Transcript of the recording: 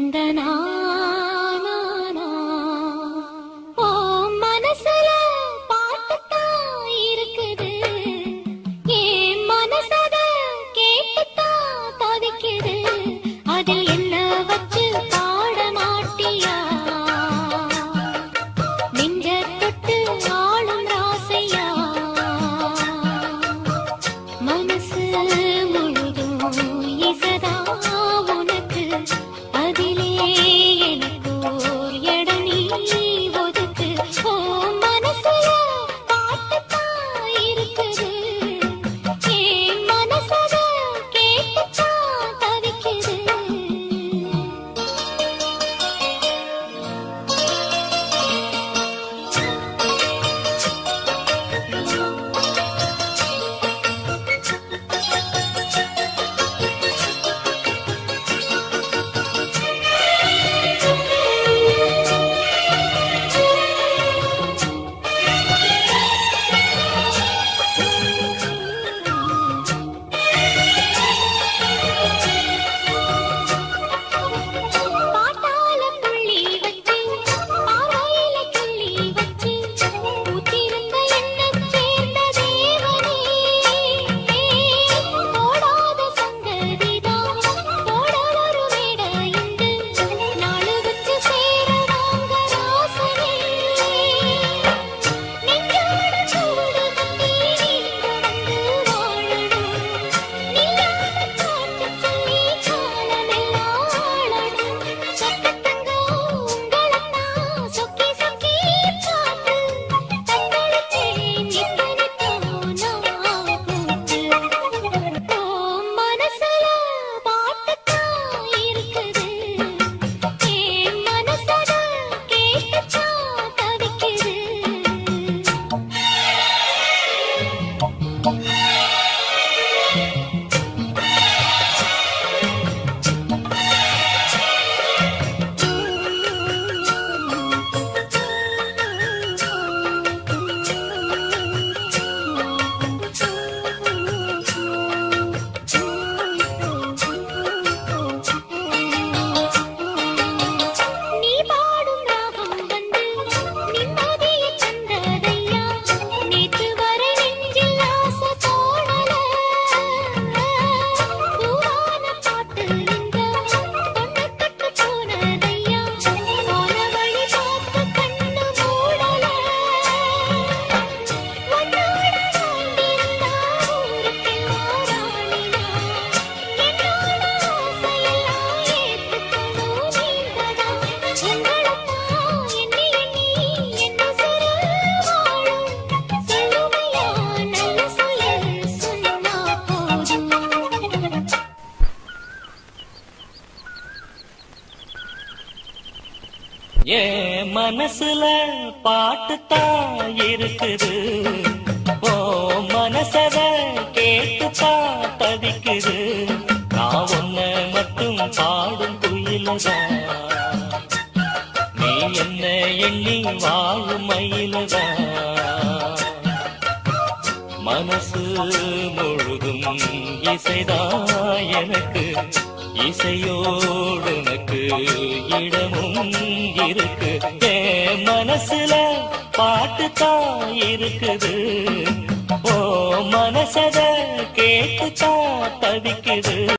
தந்தனா ஓ மனசுல பாட்டுத்தான் இருக்குது என் மனசத கேட்டுத்தான் தவிக்குது அதில் என்ன வச்சு பாட மாட்டியா நெஞ்ச தொட்டு ஆளும் ராசையா மனசு முழுதும் இசதா உனக்கு அதிலே எனக்கு ஓர் இடம் நீ ஒதுக்கு ஓ மனசுல பாட்டுத்தான் இருக்குது என் மனசத கேட்டுத்தான் தவிக்குது பாட்டால புள்ளி வச்சு பாவையில கிள்ளி வச்சு ஊத்திருந்த எண்ணச் சேர்ந்த தேவனே போடாத சங்கதிதான் போட ஒரு மேடையுண்டு நாளு வச்சு சேர வாங்க ராசனே நெஞ்சோட சூடு கட்டி நீங்க வந்து வாழணும் நில்லாத பாட்டு சொல்லி காலமெல்லாம் ஆளணும் சொக்கத்தங்க உங்களத்தான் சொக்கி சொக்கி பார்த்து தங்களுக்கே நித்தனித்தோ நான் கூத்து ஓ மனசுல பாட்டுத்தான் இருக்குது என் மனசத கேட்டுத்தான் தவிக்குது நீ பாடும் ராகம் வந்து நிம்மதியை தந்ததையா நேற்று வரை நெஞ்சில் ஆசை தோணல பூவான பாட்டு இந்த பொண்ணு கட்டு போனதையா போன வழி பார்த்து கண்ணு மூடல உன்னோட வாழ்ந்திருந்தா ஊருக்கெல்லாம் ராணினா என்னோட ஆசையெல்லாம் ஏத்துக்கணும் நீங்கதான் உங்களைத்தான் எண்ணி எண்ணி என்ன சிறு வாழும் சொல்லுமையா நல்ல சொல்ல சொன்னா போதும் என் மனசுல பாட்டுத்தான் இருக்குது ஓ மனசத கேட்டுத்தான் தவிக்குது நான் ஒன்ன மட்டும் பாடும் குயிலதான் நீ என்ன எண்ணி வாழும் மயிலதான் மனசு முழுதும் இசைதான் எனக்கு இசையோடு எனக்கு இடமும் இருக்கு என் மனசுல பாட்டுத்தான் இருக்குது ஓ மனசத கேட்டுத்தான் தவிக்குது